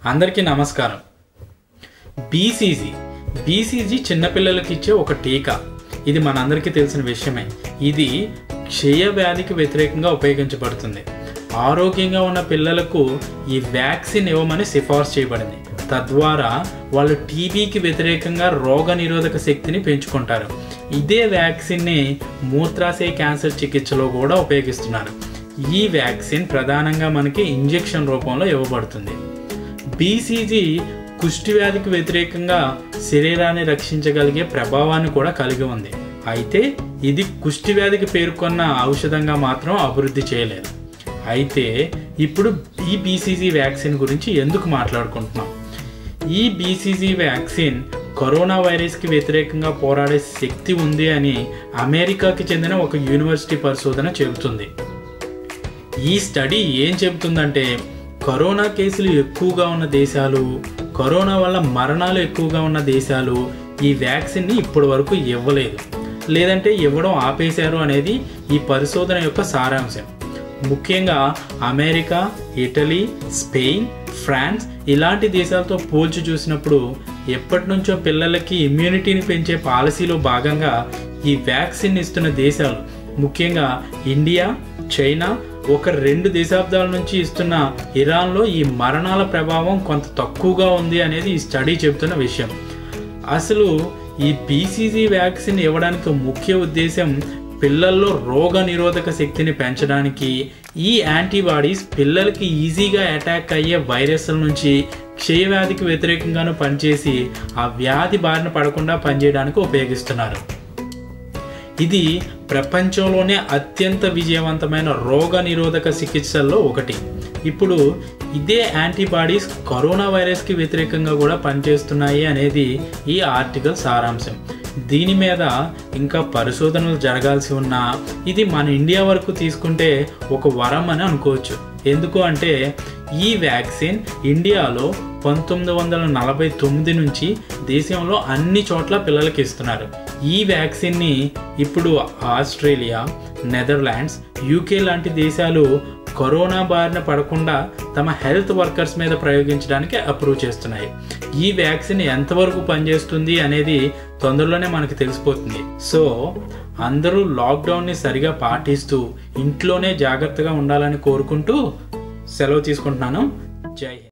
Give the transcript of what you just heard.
అందరికీ నమస్కారం BCG BCG చిన్నపిల్లలకి ఇచ్చే ఒక టీకా ఇది మనందరికీ తెలిసిన విషయమే ఇది క్షయ వ్యాధికి వ్యతిరేకంగా ఉపయోగించబడుతుంది ఆరోగ్యంగా ఉన్న పిల్లలకు ఈ వ్యాక్సిన్ ఇవ్వమని సిఫార్సు చేయబడింది తద్వారా వాళ్ళు టీబీకి వ్యతిరేకంగా రోగ నిరోధక శక్తిని పెంచుకుంటారు ఇదే వ్యాక్సిన్ని మూత్రాశయ క్యాన్సర్ చికిత్సలో కూడా ఉపయోగిస్తున్నారు ఈ వ్యాక్సిన్ ప్రధానంగా మనకి ఇంజెక్షన్ రూపంలో ఇవ్వబడుతుంది బీసీజీ కుష్టి వ్యాధికి వ్యతిరేకంగా శరీరాన్ని రక్షించగలిగే ప్రభావాన్ని కూడా కలిగి ఉంది అయితే ఇది కుష్టి వ్యాధికి పేర్కొన్న ఔషధంగా మాత్రం అభివృద్ధి చేయలేదు అయితే ఇప్పుడు ఈ బీసీజీ వ్యాక్సిన్ గురించి ఎందుకు మాట్లాడుకుంటున్నాం ఈ బీసీజీ వ్యాక్సిన్ కరోనా వైరస్కి వ్యతిరేకంగా పోరాడే శక్తి ఉంది అని అమెరికాకి చెందిన ఒక యూనివర్సిటీ పరిశోధన చెబుతుంది ఈ స్టడీ ఏం చెబుతుందంటే కరోనా కేసులు ఎక్కువగా ఉన్న దేశాలు కరోనా వల్ల మరణాలు ఎక్కువగా ఉన్న దేశాలు ఈ వ్యాక్సిన్ని ఇప్పటి వరకు ఇవ్వలేదు లేదంటే ఇవ్వడం ఆపేశారు అనేది ఈ పరిశోధన యొక్క సారాంశం ముఖ్యంగా అమెరికా ఇటలీ స్పెయిన్ ఫ్రాన్స్ ఇలాంటి దేశాలతో పోల్చి చూసినప్పుడు ఎప్పటి నుంచో పిల్లలకి ఇమ్యూనిటీని పెంచే పాలసీలో భాగంగా ఈ వ్యాక్సిన్ ఇస్తున్న దేశాలు ముఖ్యంగా ఇండియా చైనా ఒక రెండు దశాబ్దాల నుంచి ఇస్తున్న ఇరాన్లో ఈ మరణాల ప్రభావం కొంత తక్కువగా ఉంది అనేది ఈ స్టడీ చెబుతున్న విషయం అసలు ఈ బీసీజీ వ్యాక్సిన్ ఇవ్వడానికి ముఖ్య ఉద్దేశం పిల్లల్లో రోగ నిరోధక శక్తిని పెంచడానికి ఈ యాంటీబాడీస్ పిల్లలకి ఈజీగా అటాక్ అయ్యే వైరస్ల నుంచి క్షయవ్యాధికి వ్యతిరేకంగాను పనిచేసి ఆ వ్యాధి బారిన పడకుండా పనిచేయడానికి ఉపయోగిస్తున్నారు ఇది ప్రపంచంలోనే అత్యంత విజయవంతమైన రోగ నిరోధక చికిత్సల్లో ఒకటి ఇప్పుడు ఇదే యాంటీబాడీస్ కరోనా వైరస్కి వ్యతిరేకంగా కూడా పనిచేస్తున్నాయి అనేది ఈ ఆర్టికల్ సారాంశం దీని మీద ఇంకా పరిశోధనలు జరగాల్సి ఉన్నా ఇది మన ఇండియా వరకు తీసుకుంటే ఒక వరం అని అనుకోవచ్చు ఎందుకు అంటే ఈ వ్యాక్సిన్ ఇండియాలో పంతొమ్మిది వందల నలభై తొమ్మిది నుంచి దేశంలో అన్ని చోట్ల పిల్లలకి ఇస్తున్నారు ఈ వ్యాక్సిన్ని ఇప్పుడు ఆస్ట్రేలియా నెదర్లాండ్స్ యూకే లాంటి దేశాలు కరోనా బారిన పడకుండా తమ హెల్త్ వర్కర్స్ మీద ప్రయోగించడానికి అప్రూవ్ చేస్తున్నాయి ఈ వ్యాక్సిన్ ఎంతవరకు పనిచేస్తుంది అనేది తొందరలోనే మనకు తెలిసిపోతుంది సో అందరూ లాక్డౌన్ని సరిగా పాటిస్తూ ఇంట్లోనే జాగ్రత్తగా ఉండాలని కోరుకుంటూ సెలవు తీసుకుంటున్నాను జై హింద్